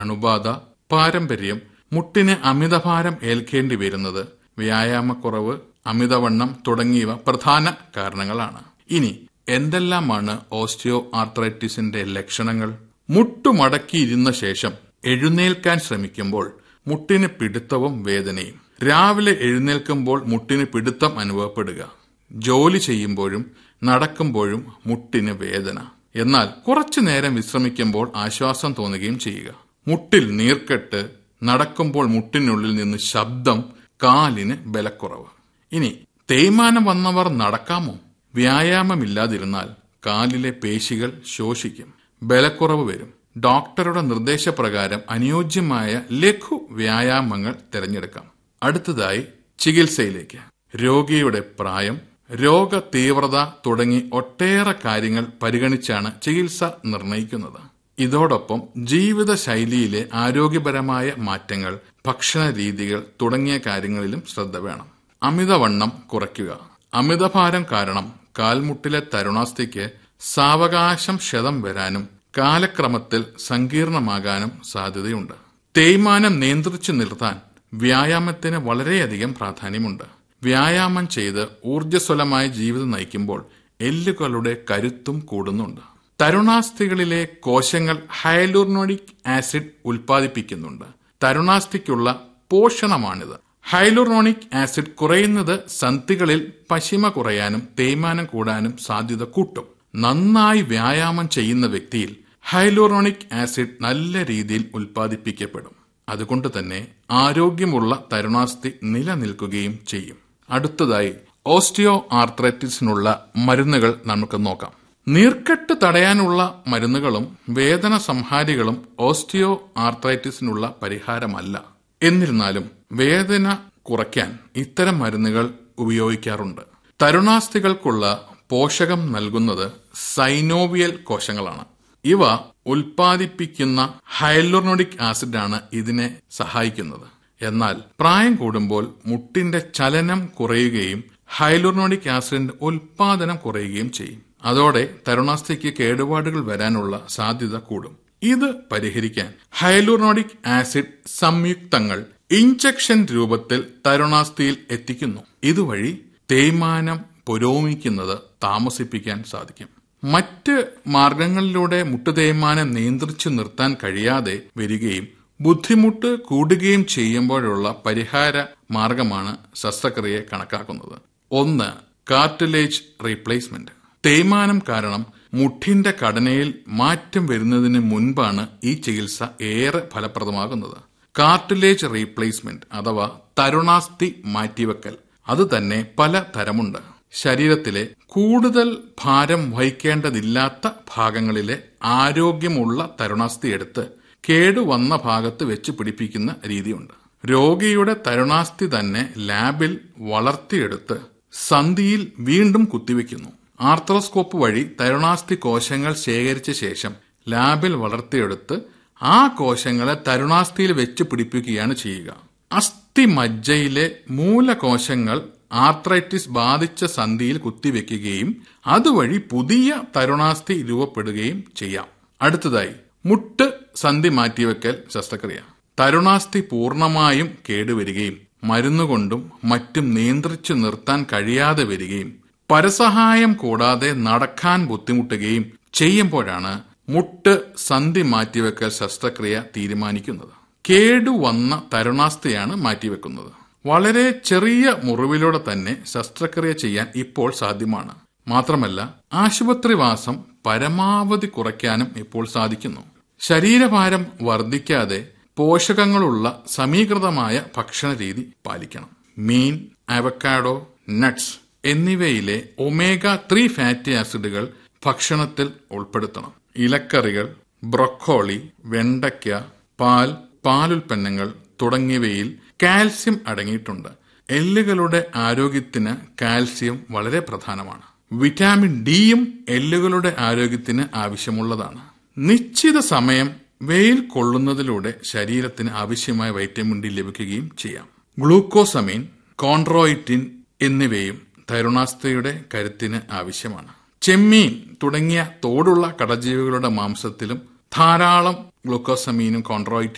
അണുബാധ പാരമ്പര്യം മുട്ടിന് അമിതഭാരം ഏൽക്കേണ്ടി വരുന്നത് വ്യായാമക്കുറവ് അമിതവണ്ണം തുടങ്ങിയവ പ്രധാന കാരണങ്ങളാണ് ഇനി എന്തെല്ലാമാണ് ഓസ്റ്റിയോ ആർത്രൈറ്റിസിന്റെ ലക്ഷണങ്ങൾ മുട്ടുമടക്കിയിരുന്ന ശേഷം എഴുന്നേൽക്കാൻ ശ്രമിക്കുമ്പോൾ മുട്ടിന് പിടുത്തവും വേദനയും രാവിലെ എഴുന്നേൽക്കുമ്പോൾ മുട്ടിന് പിടുത്തം അനുഭവപ്പെടുക ജോലി ചെയ്യുമ്പോഴും നടക്കുമ്പോഴും മുട്ടിന് വേദന എന്നാൽ കുറച്ചു നേരം വിശ്രമിക്കുമ്പോൾ ആശ്വാസം തോന്നുകയും ചെയ്യുക മുട്ടിൽ നീർക്കെട്ട് നടക്കുമ്പോൾ മുട്ടിനുള്ളിൽ നിന്ന് ശബ്ദം കാലിന് ബലക്കുറവ് ഇനി തേയ്മാനം വന്നവർ നടക്കാമോ വ്യായാമമില്ലാതിരുന്നാൽ കാലിലെ പേശികൾ ശോഷിക്കും ബലക്കുറവ് വരും ഡോക്ടറുടെ നിർദ്ദേശപ്രകാരം അനുയോജ്യമായ ലഘു വ്യായാമങ്ങൾ തിരഞ്ഞെടുക്കാം അടുത്തതായി ചികിത്സയിലേക്ക് രോഗിയുടെ പ്രായം രോഗ തീവ്രത തുടങ്ങി ഒട്ടേറെ കാര്യങ്ങൾ പരിഗണിച്ചാണ് ചികിത്സ നിർണയിക്കുന്നത് ഇതോടൊപ്പം ജീവിതശൈലിയിലെ ആരോഗ്യപരമായ മാറ്റങ്ങൾ ഭക്ഷണ രീതികൾ തുടങ്ങിയ കാര്യങ്ങളിലും ശ്രദ്ധ വേണം അമിതവണ്ണം കുറയ്ക്കുക അമിതഭാരം കാരണം കാൽമുട്ടിലെ തരുണാസ്ഥിക്ക് സാവകാശം ക്ഷതം വരാനും കാലക്രമത്തിൽ സങ്കീർണമാകാനും സാധ്യതയുണ്ട് തേയ്മാനം നിയന്ത്രിച്ചു നിർത്താൻ വ്യായാമത്തിന് വളരെയധികം പ്രാധാന്യമുണ്ട് വ്യായാമം ചെയ്ത് ഊർജ്ജസ്വലമായ ജീവിതം നയിക്കുമ്പോൾ എല്ലുകളുടെ കരുത്തും കൂടുന്നുണ്ട് തരുണാസ്ഥികളിലെ കോശങ്ങൾ ഹൈലൂർണോണിക് ആസിഡ് ഉൽപ്പാദിപ്പിക്കുന്നുണ്ട് തരുണാസ്ഥിക്കുള്ള പോഷണമാണിത് ഹൈലൂർണോണിക് ആസിഡ് കുറയുന്നത് സന്ധികളിൽ പശിമ കുറയാനും തേയ്മാനം കൂടാനും സാധ്യത കൂട്ടും നന്നായി വ്യായാമം ചെയ്യുന്ന വ്യക്തിയിൽ ഹൈലൂറോണിക് ആസിഡ് നല്ല രീതിയിൽ ഉൽപ്പാദിപ്പിക്കപ്പെടും അതുകൊണ്ട് തന്നെ ആരോഗ്യമുള്ള തരുണാസ്ഥി നിലനിൽക്കുകയും ചെയ്യും അടുത്തതായി ഓസ്റ്റിയോ ആർത്രൈറ്റിസിനുള്ള മരുന്നുകൾ നമുക്ക് നോക്കാം നീർക്കെട്ട് തടയാനുള്ള മരുന്നുകളും വേദന സംഹാരികളും ഓസ്റ്റിയോ ആർത്രൈറ്റിസിനുള്ള പരിഹാരമല്ല എന്നിരുന്നാലും വേദന കുറയ്ക്കാൻ ഇത്തരം മരുന്നുകൾ ഉപയോഗിക്കാറുണ്ട് തരുണാസ്ഥികൾക്കുള്ള പോഷകം നൽകുന്നത് സൈനോവിയൽ കോശങ്ങളാണ് ഇവ ഉൽപ്പാദിപ്പിക്കുന്ന ഹൈലോർണോഡിക് ആസിഡാണ് ഇതിനെ സഹായിക്കുന്നത് എന്നാൽ പ്രായം കൂടുമ്പോൾ മുട്ടിന്റെ ചലനം കുറയുകയും ഹൈലോർണോഡിക് ആസിഡിന്റെ ഉൽപാദനം കുറയുകയും ചെയ്യും അതോടെ തരുണാസ്ഥിക്ക് കേടുപാടുകൾ വരാനുള്ള സാധ്യത കൂടും ഇത് പരിഹരിക്കാൻ ഹൈലൂർണോഡിക് ആസിഡ് സംയുക്തങ്ങൾ ഇഞ്ചക്ഷൻ രൂപത്തിൽ തരുണാസ്ഥിയിൽ എത്തിക്കുന്നു ഇതുവഴി തേയ്മാനം പുരോഗമിക്കുന്നത് താമസിപ്പിക്കാൻ സാധിക്കും മറ്റ് മാർഗങ്ങളിലൂടെ മുട്ടുതേയ്മാനം നിയന്ത്രിച്ചു നിർത്താൻ കഴിയാതെ വരികയും ബുദ്ധിമുട്ട് കൂടുകയും ചെയ്യുമ്പോഴുള്ള പരിഹാര മാർഗമാണ് ശസ്ത്രക്രിയയെ കണക്കാക്കുന്നത് ഒന്ന് കാർട്ടിലേജ് റീപ്ലേസ്മെന്റ് തേയ്മാനം കാരണം മുട്ടിന്റെ ഘടനയിൽ മാറ്റം വരുന്നതിന് മുൻപാണ് ഈ ചികിത്സ ഏറെ ഫലപ്രദമാകുന്നത് കാർട്ടിലേജ് റീപ്ലേസ്മെന്റ് അഥവാ തരുണാസ്ഥി മാറ്റിവെക്കൽ അത് തന്നെ പല തരമുണ്ട് ശരീരത്തിലെ കൂടുതൽ ഭാരം വഹിക്കേണ്ടതില്ലാത്ത ഭാഗങ്ങളിലെ ആരോഗ്യമുള്ള തരുണാസ്ഥി എടുത്ത് കേടുവന്ന ഭാഗത്ത് വെച്ച് പിടിപ്പിക്കുന്ന രീതിയുണ്ട് രോഗിയുടെ തരുണാസ്ഥി തന്നെ ലാബിൽ വളർത്തിയെടുത്ത് സന്ധിയിൽ വീണ്ടും കുത്തിവെക്കുന്നു ആർത്രോസ്കോപ്പ് വഴി തരുണാസ്ഥി കോശങ്ങൾ ശേഖരിച്ച ശേഷം ലാബിൽ വളർത്തിയെടുത്ത് ആ കോശങ്ങളെ തരുണാസ്ഥിയിൽ വെച്ച് പിടിപ്പിക്കുകയാണ് ചെയ്യുക അസ്ഥി മജ്ജയിലെ മൂലകോശങ്ങൾ ആർത്രൈറ്റിസ് ബാധിച്ച സന്ധിയിൽ കുത്തിവെക്കുകയും അതുവഴി പുതിയ തരുണാസ്ഥി രൂപപ്പെടുകയും ചെയ്യാം അടുത്തതായി മുട്ട് സന്ധി മാറ്റിവെക്കൽ ശസ്ത്രക്രിയ തരുണാസ്ഥി പൂർണ്ണമായും കേടുവരികയും മരുന്നുകൊണ്ടും മറ്റും നിയന്ത്രിച്ചു നിർത്താൻ കഴിയാതെ വരികയും പരസഹായം കൂടാതെ നടക്കാൻ ബുദ്ധിമുട്ടുകയും ചെയ്യുമ്പോഴാണ് മുട്ട് സന്ധി മാറ്റിവെക്കൽ ശസ്ത്രക്രിയ തീരുമാനിക്കുന്നത് കേടുവന്ന തരുണാസ്ഥയാണ് മാറ്റിവെക്കുന്നത് വളരെ ചെറിയ മുറിവിലൂടെ തന്നെ ശസ്ത്രക്രിയ ചെയ്യാൻ ഇപ്പോൾ സാധ്യമാണ് മാത്രമല്ല ആശുപത്രിവാസം പരമാവധി കുറയ്ക്കാനും ഇപ്പോൾ സാധിക്കുന്നു ശരീരഭാരം വർദ്ധിക്കാതെ പോഷകങ്ങളുള്ള സമീകൃതമായ ഭക്ഷണ രീതി പാലിക്കണം മീൻ അവക്കാഡോ നട്ട്സ് എന്നിവയിലെ ഒമേഗ ത്രീ ഫാറ്റി ആസിഡുകൾ ഭക്ഷണത്തിൽ ഉൾപ്പെടുത്തണം ഇലക്കറികൾ ബ്രൊക്കോളി വെണ്ടയ്ക്ക പാൽ പാലുൽപ്പന്നങ്ങൾ തുടങ്ങിയവയിൽ കാൽസ്യം അടങ്ങിയിട്ടുണ്ട് എല്ലുകളുടെ ആരോഗ്യത്തിന് കാൽസ്യം വളരെ പ്രധാനമാണ് വിറ്റാമിൻ ഡിയും എല്ലുകളുടെ ആരോഗ്യത്തിന് ആവശ്യമുള്ളതാണ് നിശ്ചിത സമയം വെയിൽ കൊള്ളുന്നതിലൂടെ ശരീരത്തിന് ആവശ്യമായ വൈറ്റമിൻ ഡി ലഭിക്കുകയും ചെയ്യാം ഗ്ലൂക്കോസമീൻ കോൺട്രോയിറ്റിൻ എന്നിവയും തരുണാസ്ഥയുടെ കരുത്തിന് ആവശ്യമാണ് ചെമ്മീൻ തുടങ്ങിയ തോടുള്ള കടജീവികളുടെ മാംസത്തിലും ധാരാളം ഗ്ലൂക്കോസമീനും കോൺട്രോയിറ്റിനും